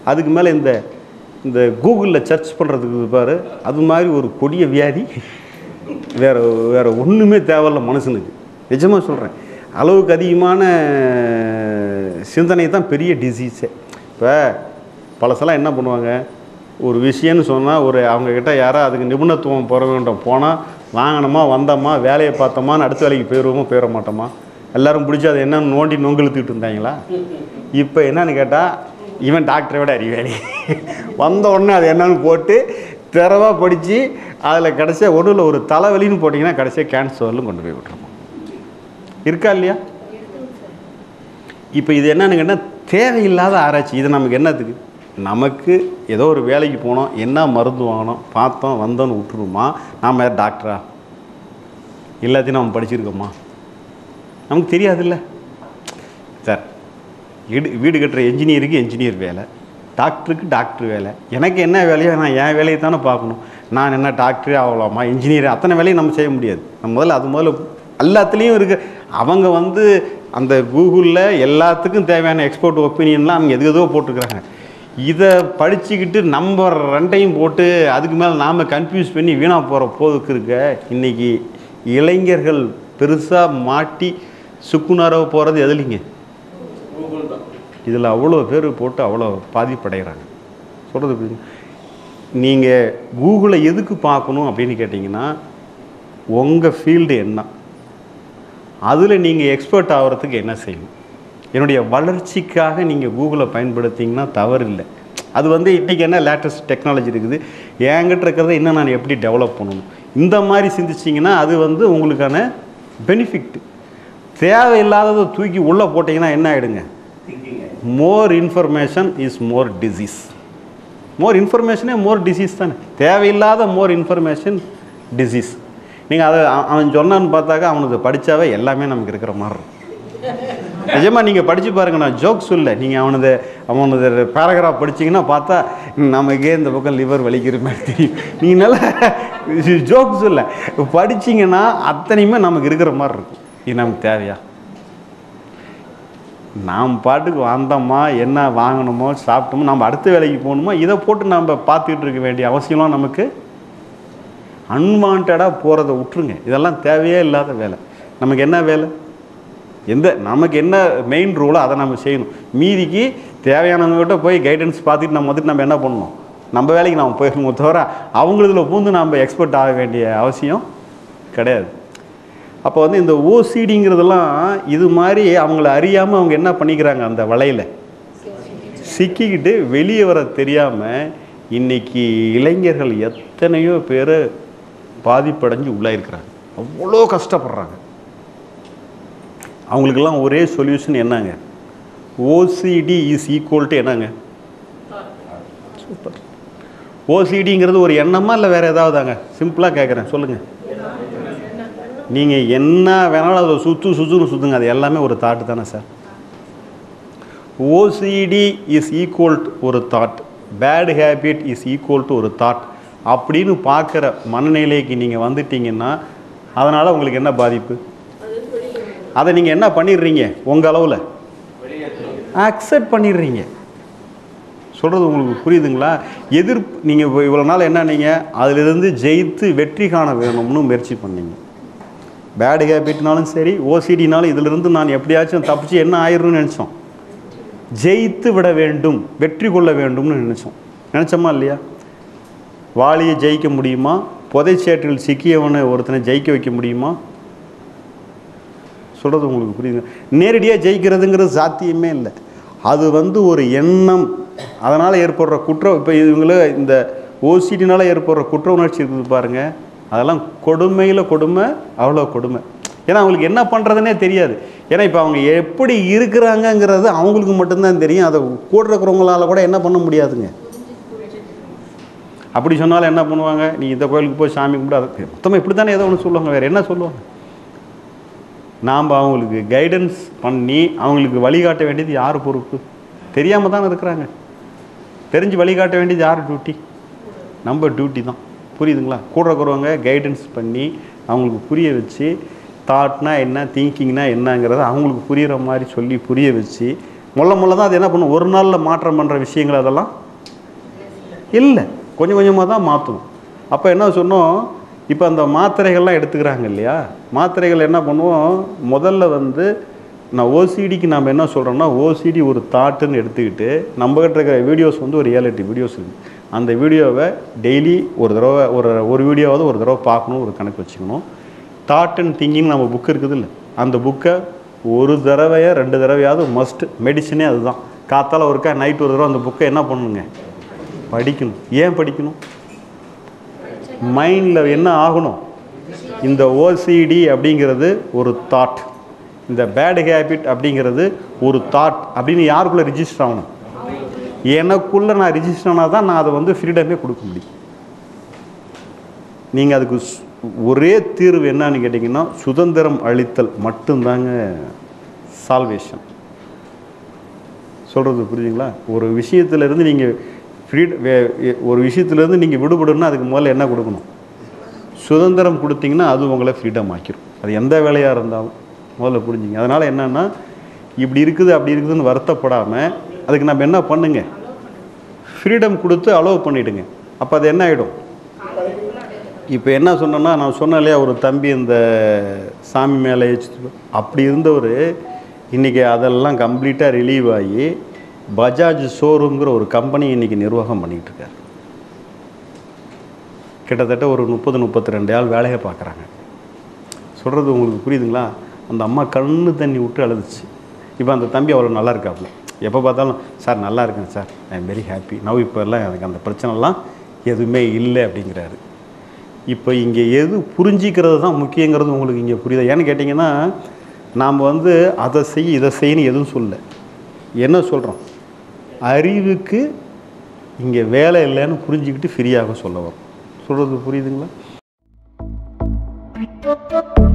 அதுக்கு மேலே இந்த இந்த கூகுளில் சர்ச் பண்ணுறதுக்கு பாரு அது மாதிரி ஒரு கொடிய வியாதி வேற வேற ஒன்றுமே தேவையில்ல மனுஷனுக்கு நிஜமாக சொல்கிறேன் அளவுக்கு அதிகமான சிந்தனை தான் பெரிய டிசீஸே இப்போ பழசெல்லாம் என்ன பண்ணுவாங்க ஒரு விஷயம்னு சொன்னால் ஒரு அவங்கக்கிட்ட யாரோ அதுக்கு நிபுணத்துவம் பெற வேண்டும் போனால் வாங்கினோமா வந்தோமா வேலையை பார்த்தோமான்னு அடுத்த வேலைக்கு போயிடுவோமா போயிட மாட்டோமா எல்லாரும் பிடிச்சி அதை என்னன்னு நோண்டி நொங்கெழுத்துக்கிட்டு இருந்தாங்களா இப்போ என்னன்னு கேட்டால் இவன் டாக்டரை விட அறிவாளி வந்த உடனே அது என்னன்னு போட்டு திறவாக படித்து அதில் கடைசியாக ஒன்றும் ஒரு தலைவலின்னு போட்டிங்கன்னா கடைசியாக கேன்சர்லும் கொண்டு போய் விட்டுருவோம் இருக்கா இல்லையா இப்போ இது என்னன்னு கேட்டால் தேவையில்லாத ஆராய்ச்சி இது நமக்கு என்னத்துக்கு நமக்கு ஏதோ ஒரு வேலைக்கு போனோம் என்ன மருந்து வாங்கினோம் பார்த்தோம் வந்தோன்னு விட்டுருமா நாம் யார் டாக்டரா எல்லாத்தையும் நம்ம படிச்சிருக்கோமா நமக்கு தெரியாதுல்ல சார் வீடு வீடு கட்டுற என்ஜினியருக்கு என்ஜினியர் வேலை டாக்டருக்கு டாக்டர் வேலை எனக்கு என்ன வேலையோ நான் என் வேலையை தானே பார்க்கணும் நான் என்ன டாக்டரே ஆகலாமா இன்ஜினியர் அத்தனை வேலையும் நம்ம செய்ய முடியாது நம்ம முதல்ல அது முதல்ல எல்லாத்துலேயும் இருக்கு அவங்க வந்து அந்த கூகுளில் எல்லாத்துக்கும் தேவையான எக்ஸ்போர்ட் ஒப்பீனியன்லாம் அவங்க எது எதோ போட்டிருக்கிறாங்க இதை படிச்சுக்கிட்டு நம்ம ரெண்டையும் போட்டு அதுக்கு மேலே நாம் கன்ஃபியூஸ் பண்ணி வீணாக போகிற போதுக்கு இருக்க இன்றைக்கி இளைஞர்கள் பெருசாக மாட்டி சுக்குநரவு போகிறது எதுலிங்க கூகுள் தான் இதில் அவ்வளோ பேர் போட்டு அவ்வளோ பாதிப்படைகிறாங்க சொல்கிறது புரியுது நீங்கள் கூகுளை எதுக்கு பார்க்கணும் அப்படின்னு கேட்டிங்கன்னா உங்கள் ஃபீல்டு என்ன அதில் நீங்கள் எக்ஸ்பர்ட் ஆகிறதுக்கு என்ன செய்யணும் என்னுடைய வளர்ச்சிக்காக நீங்கள் கூகுளை பயன்படுத்திங்கன்னா தவறு இல்லை அது வந்து இன்றைக்கி என்ன லேட்டஸ்ட் டெக்னாலஜி இருக்குது என்கிட்ட இருக்கிறத இன்னும் நான் எப்படி டெவலப் பண்ணணும் இந்த மாதிரி சிந்திச்சிங்கன்னா அது வந்து உங்களுக்கான பெனிஃபிட் தேவையில்லாததை தூக்கி உள்ளே போட்டிங்கன்னா என்ன ஆகிடுங்க more information is more disease more இன்ஃபர்மேஷனே மோர் டிசீஸ் தானே தேவையில்லாத மோர் இன்ஃபர்மேஷன் டிசீஸ் நீங்கள் அதை அவ- அவன் சொன்னான்னு பார்த்தாக்கா அவனுக்கு படித்தாவே எல்லாமே நமக்கு இருக்கிற மாதிரி இருக்கும் நிஜமாக நீங்கள் படித்து பாருங்க நான் ஜோக் சொல்ல நீங்கள் அவனது அவனது பேராகிராஃப் படிச்சீங்கன்னா பார்த்தா நமக்கே இந்த பக்கம் லிவர் வலிக்கிற மாதிரி தெரியும் நீங்கள் நல்லா ஜோக் சொல்ல படிச்சீங்கன்னா அத்தனையுமே நமக்கு இருக்கிற மாதிரி இருக்கும் இது நமக்கு தேவையா நாம் பாட்டுக்கு வந்தோமா என்ன வாங்கணுமோ சாப்பிட்டோமோ நம்ம அடுத்த வேலைக்கு போகணுமோ இதை போட்டு நம்ம பார்த்துக்கிட்டு இருக்க வேண்டிய அவசியம்லாம் நமக்கு அன்வான்டாக போகிறத விட்டுருங்க இதெல்லாம் தேவையே இல்லாத வேலை நமக்கு என்ன வேலை எந்த நமக்கு என்ன மெயின் ரூலோ அதை நம்ம செய்யணும் மீதிக்கு தேவையானவங்ககிட்ட போய் கைடன்ஸ் பார்த்துட்டு நம்ம வந்துட்டு நம்ம என்ன பண்ணணும் நம்ம வேலைக்கு நம்ம போயிடணும் தவிர அவங்களதுல பூந்து நம்ம எக்ஸ்பர்ட் ஆக வேண்டிய அவசியம் கிடையாது அப்போ வந்து இந்த ஓசிடிங்கிறதெல்லாம் இது மாதிரி அவங்கள அறியாமல் அவங்க என்ன பண்ணிக்கிறாங்க அந்த வலையில் சிக்கிக்கிட்டு வெளியே வர தெரியாமல் இன்னைக்கு இளைஞர்கள் எத்தனையோ பேர் பாதிப்படைஞ்சு உள்ளாயிருக்கிறாங்க அவ்வளோ கஷ்டப்படுறாங்க அவங்களுக்கெல்லாம் ஒரே சொல்யூஷன் என்னங்க ஓசிடி இஸ் ஈக்குவல் டு என்னங்க சூப்பர் ஓசிடிங்கிறது ஒரு எண்ணமா இல்லை வேறு ஏதாவதாங்க சிம்பிளாக கேட்குறேன் சொல்லுங்கள் நீங்கள் என்ன வேணாலும் அதில் சுற்று சுற்றுன்னு சுற்றுங்க அது எல்லாமே ஒரு தாட்டு தானே சார் ஓசிடி இஸ் ஈக்குவல் ஒரு thought bad habit is equal to ஒரு தாட் அப்படின்னு பார்க்குற மனநிலைக்கு நீங்கள் வந்துட்டீங்கன்னா அதனால் உங்களுக்கு என்ன பாதிப்பு அதை நீங்கள் என்ன பண்ணிடுறீங்க உங்கள் அளவில் அக்செப்ட் பண்ணிடுறீங்க சொல்கிறது உங்களுக்கு புரியுதுங்களா எதிர்ப்பு நீங்கள் இப்போ இவ்வளோ நாள் என்ன நீங்கள் அதிலிருந்து ஜெயித்து வெற்றி காண வேணும்னு முயற்சி பண்ணீங்க பேட் ஹேபிட்னாலும் சரி ஓசிடினாலும் இதிலிருந்து நான் எப்படியாச்சும் தப்பிச்சு என்ன ஆயிரும்னு நினச்சோம் ஜெயித்து விட வேண்டும் வெற்றி கொள்ள வேண்டும்னு நினச்சோம் நினச்சோமா இல்லையா வாளியை ஜெயிக்க முடியுமா புதைச்சேற்றில் சிக்கியவனை ஒருத்தனை ஜெயிக்க வைக்க முடியுமா சொல்கிறது உங்களுக்கு புரியுது நேரடியாக ஜெயிக்கிறதுங்கிறது சாத்தியமே இல்லை அது வந்து ஒரு எண்ணம் அதனால் ஏற்படுற குற்றம் இப்போ இவங்கள இந்த ஓசிடினால் ஏற்படுற குற்ற உணர்ச்சி இருக்குது பாருங்கள் அதெல்லாம் கொடுமையில் கொடுமை அவ்வளோ கொடுமை ஏன்னா அவங்களுக்கு என்ன பண்ணுறதுனே தெரியாது ஏன்னா இப்போ அவங்க எப்படி இருக்கிறாங்கங்கிறது அவங்களுக்கு மட்டும்தான் தெரியும் அதை கூட இருக்கிறவங்களால கூட என்ன பண்ண முடியாதுங்க அப்படி சொன்னாலும் என்ன பண்ணுவாங்க நீ இந்த கோயிலுக்கு போய் சாமி கும்பிடு அதை மொத்தமாக இப்படி தானே ஏதோ ஒன்று சொல்லுவாங்க வேறு என்ன சொல்லுவாங்க நாம் அவங்களுக்கு கைடன்ஸ் பண்ணி அவங்களுக்கு வழிகாட்ட வேண்டியது யார் பொறுப்பு தெரியாமல் தானே இருக்கிறாங்க தெரிஞ்சு வழிகாட்ட வேண்டியது யார் டியூட்டி நம்ம டியூட்டி தான் புரியுதுங்களா கூட இருக்கிறவங்க கைடன்ஸ் பண்ணி அவங்களுக்கு புரிய வச்சு தாட்னா என்ன திங்கிங்னா என்னங்கிறத அவங்களுக்கு புரிகிற மாதிரி சொல்லி புரிய வச்சு முள்ள முள்ள தான் அது என்ன பண்ணும் ஒரு நாளில் மாற்றம் பண்ணுற விஷயங்கள் அதெல்லாம் இல்லை கொஞ்சம் கொஞ்சமாக தான் மாற்றணும் அப்போ என்ன சொன்னோம் இப்போ அந்த மாத்திரைகள்லாம் எடுத்துக்கிறாங்க இல்லையா மாத்திரைகள் என்ன பண்ணுவோம் முதல்ல வந்து நான் ஓசிடிக்கு நாம் என்ன சொல்கிறோம்னா ஓசிடி ஒரு தாட்டுன்னு எடுத்துக்கிட்டு நம்மகிட்ட இருக்கிற வீடியோஸ் வந்து ஒரு ஏழு எட்டு வீடியோஸ் இருக்குது அந்த வீடியோவை டெய்லி ஒரு தடவை ஒரு ஒரு வீடியோவாவது ஒரு தடவை பார்க்கணும் ஒரு கணக்கு வச்சுக்கணும் தாட் அண்ட் திங்கிங் நம்ம புக் இருக்குது இல்லை அந்த புக்கை ஒரு தடவையா ரெண்டு தடவையாவது மஸ்ட் மெடிசனே அதுதான் காத்தால ஒருக்கா நைட் ஒரு தடவை அந்த புக்கை என்ன பண்ணணுங்க படிக்கணும் ஏன் படிக்கணும் மைண்டில் என்ன ஆகணும் இந்த ஓசிடி அப்படிங்கிறது ஒரு தாட் இந்த பேட் ஹேபிட் அப்படிங்கிறது ஒரு தாட் அப்படின்னு யாருக்குள்ளே ரிஜிஸ்டர் ஆகணும் எனக்குள்ளே நான் ரிஜிஸ்டர் ஆனால் தான் நான் அதை வந்து ஃப்ரீடமே கொடுக்க முடியும் நீங்கள் அதுக்கு சு- ஒரே தீர்வு என்னன்னு கேட்டிங்கன்னா சுதந்திரம் அளித்தல் மட்டும்தாங்க சால்வேஷன் சொல்கிறது புரியுதுங்களா ஒரு விஷயத்துலேருந்து நீங்கள் ஃப்ரீ ஒரு விஷயத்துலேருந்து நீங்கள் விடுபடணும்னா அதுக்கு முதல்ல என்ன கொடுக்கணும் சுதந்திரம் கொடுத்தீங்கன்னா அது உங்களை ஃப்ரீடம் ஆக்கிரும் அது எந்த வேலையாக இருந்தாலும் முதல்ல புரிஞ்சுங்க அதனால் என்னென்னா இப்படி இருக்குது அப்படி இருக்குதுன்னு வருத்தப்படாமல் அதுக்கு நம்ம என்ன பண்ணுங்க ஃப்ரீடம் கொடுத்து அலோவ் பண்ணிவிடுங்க அப்போ அது என்ன ஆகிடும் இப்போ என்ன சொன்னேன்னா நான் சொன்னேன் இல்லையா ஒரு தம்பி இந்த சாமி மேலே ஏச்சு அப்படி இருந்தவர் இன்றைக்கி அதெல்லாம் கம்ப்ளீட்டாக ரிலீவ் ஆகி பஜாஜ் ஷோரூம்ங்கிற ஒரு கம்பெனி இன்றைக்கி நிர்வாகம் பண்ணிகிட்டு இருக்காரு கிட்டத்தட்ட ஒரு முப்பது முப்பத்தி ரெண்டு ஆள் வேலையை பார்க்குறாங்க சொல்கிறது உங்களுக்கு புரியுதுங்களா அந்த அம்மா கண்ணு தண்ணி விட்டு அழுதுச்சு இப்போ அந்த தம்பி அவ்வளோ நல்லா இருக்காப்புல எப்போ பார்த்தாலும் சார் நல்லா இருக்கேன் sir I am very happy now இப்போ எல்லாம் எனக்கு அந்த பிரச்சனைலாம் எதுவுமே இல்லை அப்படிங்கிறாரு இப்போ இங்கே எது புரிஞ்சிக்கிறது தான் முக்கியங்கிறது உங்களுக்கு இங்கே புரியுதா ஏன்னு கேட்டிங்கன்னா நாம் வந்து அதை செய் இதை செய்யணும் எதுவும் சொல்ல என்ன சொல்கிறோம் அறிவுக்கு இங்கே வேலை இல்லைன்னு புரிஞ்சுக்கிட்டு ஃப்ரீயாக சொல்ல வரோம் சொல்கிறது புரியுதுங்களா